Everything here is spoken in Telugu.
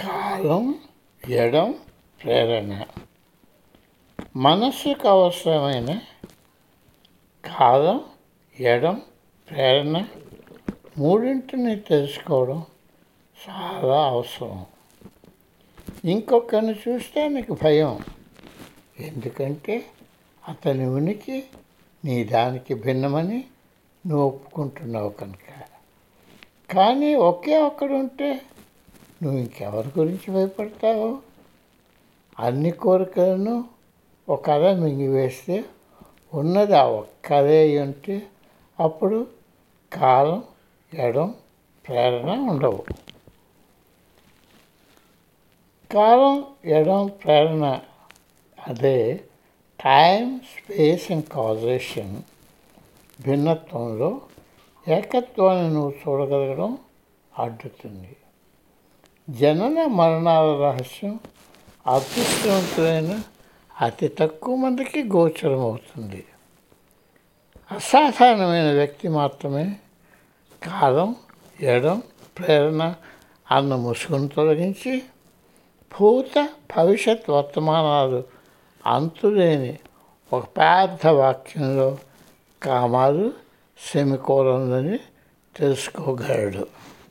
కాలం ఎడం ప్రేరణ మనస్సుకు అవసరమైన కాలం ఎడం ప్రేరణ మూడింటిని తెలుసుకోవడం చాలా అవసరం ఇంకొకరిని చూస్తే నీకు భయం ఎందుకంటే అతని ఉనికి నీ దానికి భిన్నమని నువ్వు ఒప్పుకుంటున్నావు కనుక కానీ ఒకే ఒక్కడు ఉంటే నువ్వు ఇంకెవరి గురించి భయపడతావు అన్ని కోరికలను ఒక అల మింగివేస్తే ఉన్నది ఆ ఒక్కదే అయి ఉంటే అప్పుడు కాలం ఎడం ప్రేరణ ఉండవు కాలం ఎడం ప్రేరణ అదే టైం స్పేస్ అండ్ కాజేషన్ భిన్నత్వంలో ఏకత్వాన్ని నువ్వు చూడగలగడం అడ్డుతుంది జనన మరణాల రహస్యం అదృష్టవంతులైన అతి తక్కువ మందికి గోచరం అవుతుంది అసాధారణమైన వ్యక్తి మాత్రమే కాలం ఎడం ప్రేరణ అన్న ముసుగును తొలగించి భూత భవిష్యత్ వర్తమానాలు అంతులేని ఒక పెద్ద వాక్యంలో కామాలు సెమికోలందని తెలుసుకోగలడు